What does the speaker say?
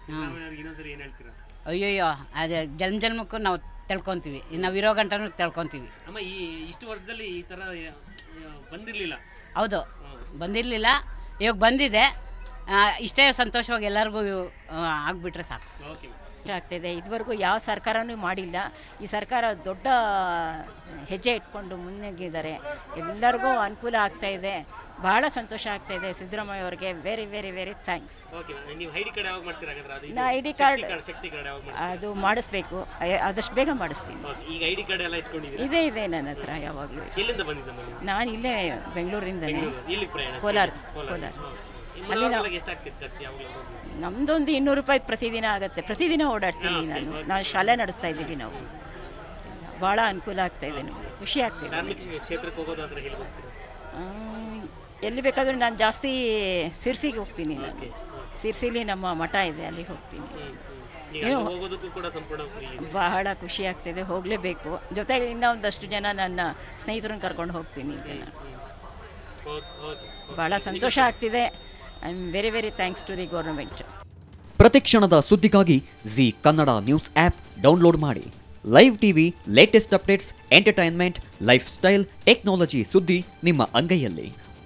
ಸಿದ್ದರಾಮಯ್ಯ ಅವ್ರಿಗೆ ಇನ್ನೊಂದ್ಸರಿ ಏನು ಹೇಳ್ತೀರಾ ಅಯ್ಯಯ್ಯೋ ಅದು ಜನ್ಮ ಜನ್ಮಕ್ಕೂ ನಾವು ತಿಳ್ಕೊತೀವಿ ನಾವು ಇರೋ ಗಂಟನೂ ತಿಳ್ಕೊತೀವಿ ಅಮ್ಮ ಈ ಇಷ್ಟು ವರ್ಷದಲ್ಲಿ ಈ ಥರ ಯ- ಯ- ಬಂದಿರಲಿಲ್ಲ ಹೌದು ಬಂದಿರಲಿಲ್ಲ ಇವಾಗ ಬಂದಿದೆ ಆ, ಇಷ್ಟೇ ಸಂತೋಷವಾಗಿ ಎಲ್ಲರಿಗೂ ಆಗಿಬಿಟ್ರೆ ಸಾಕು ಓಕೆ ಆಗ್ತಾಯಿದೆ ಇದುವರೆಗೂ ಯಾವ ಸರ್ಕಾರನೂ ಮಾಡಿಲ್ಲ ಈ ಸರ್ಕಾರ ದೊಡ್ಡ ಹೆಜ್ಜೆ ಇಟ್ಕೊಂಡು ಮುನ್ನುಗ್ಗಿದ್ದಾರೆ ಎಲ್ಲರಿಗೂ ಅನುಕೂಲ ಆಗ್ತಾ ಇದೆ ಬಹಳ ಸಂತೋಷ ಆಗ್ತಾ ಇದೆ ಸಿದ್ದರಾಮಯ್ಯ ಅವರಿಗೆ very very very thanks okay ನೀವು ಐ ಡಿ ಕಾರ್ಡ್ ಯಾವಾಗ ಮಾಡ್ತೀರಾ ಹಾಗಾದ್ರೆ ಅದು ಇದು? ನಾ I D Shakti card card Shakti card ಯಾವಾಗ ಮಾಡ್ತೀರಾ ಅದು ಮಾಡಿಸ್ಬೇಕು ಅಯ್ಯ- ಆದಷ್ಟು ಬೇಗ ಮಾಡಿಸ್ತೀನಿ ಓಕೆ ಈಗ ಐ ಡಿ ಕಾರ್ಡ್ ಎಲ್ಲ ಇಟ್ಕೊಂಡಿದ್ದೀರಾ ಇದೇ ಇದೆ ನನ್ನ ಹತ್ರ ಯಾವಾಗಲೂ ಎಲ್ಲಿಂದ ಬಂದಿದ್ದಮ್ಮ ನೀವು ನಾನು ಇಲ್ಲೇ ಬೆಂಗಳೂರಿಂದನೇ ಎಲ್ಲಿ ಪ್ರಯಾಣ ಕೋಲಾರ ಕೋಲಾರ ಕೋಲಾರ ಅಲ್ಲಿ ನಾವು ಎಷ್ಟಾಗ್ತಿತ್ತು ಖರ್ಚು ಯಾವಾಗಲೂ ನಮ್ಮದೊಂದು ಇನ್ನೂರು ರೂಪಾಯಿ ಪ್ರತಿದಿನ ಆಗುತ್ತೆ ಪ್ರತಿದಿನ ಓಡಾಡ್ತೀನಿ ನಾನು ನಾನು ಶಾಲೆ ನಡೆಸ್ತಾ ಇದ್ದೀವಿ ನಾವು ಭಾಳ ಅನುಕೂಲ ಆಗ್ತಾ ಇದೆ ನಮಗೆ ಖುಷಿ ಆಗ್ತಿದೆ ಧಾರ್ಮಿಕ ಕ್ಷೇತ್ರಕ್ಕೆ ಹೋಗೋದಾದ್ರೆ ಹೇಳಿ ಹೋಗ್ತೀರಾ ಆ, ಎಲ್ಲಿ ಬೇಕಾದರೂ ನಾನು ಜಾಸ್ತಿ ಸಿರ್ಸಿಗೆ ಹೋಗ್ತೀನಿ ನಾನು ಸಿರ್ಸಿಲಿ ನಮ್ಮ ಮಠ ಇದೆ ಅಲ್ಲಿ ಹೋಗ್ತೀನಿ ಈಗ ಅಲ್ಲಿ ಹೋಗೋದಕ್ಕೂ ಕೂಡ ಸಂಪೂರ್ಣ ಫ್ರೀ ಇದೆ ಬಹಳ ಖುಷಿ ಆಗ್ತಿದೆ ಹೋಗಲೇಬೇಕು ಜೊತೆಗೆ ಇನ್ನೂ ಒಂದಷ್ಟು ಜನ ನನ್ನ ಸ್ನೇಹಿತರನ್ನ ಕರ್ಕೊಂಡು ಹೋಗ್ತೀನಿ ಈಗ ನಾನು ಓಕೆ ಓಕೆ ಭಾಳ ಸಂತೋಷ ಆಗ್ತಿದೆ I am very very thanks to the government ಪ್ರತಿಕ್ಷಣದ ಸುದ್ದಿಗಾಗಿ Zee Kannada news app download ಮಾಡಿ live TV latest updates entertainment lifestyle technology ಸುದ್ದಿ ನಿಮ್ಮ ಅಂಗೈಯಲ್ಲಿ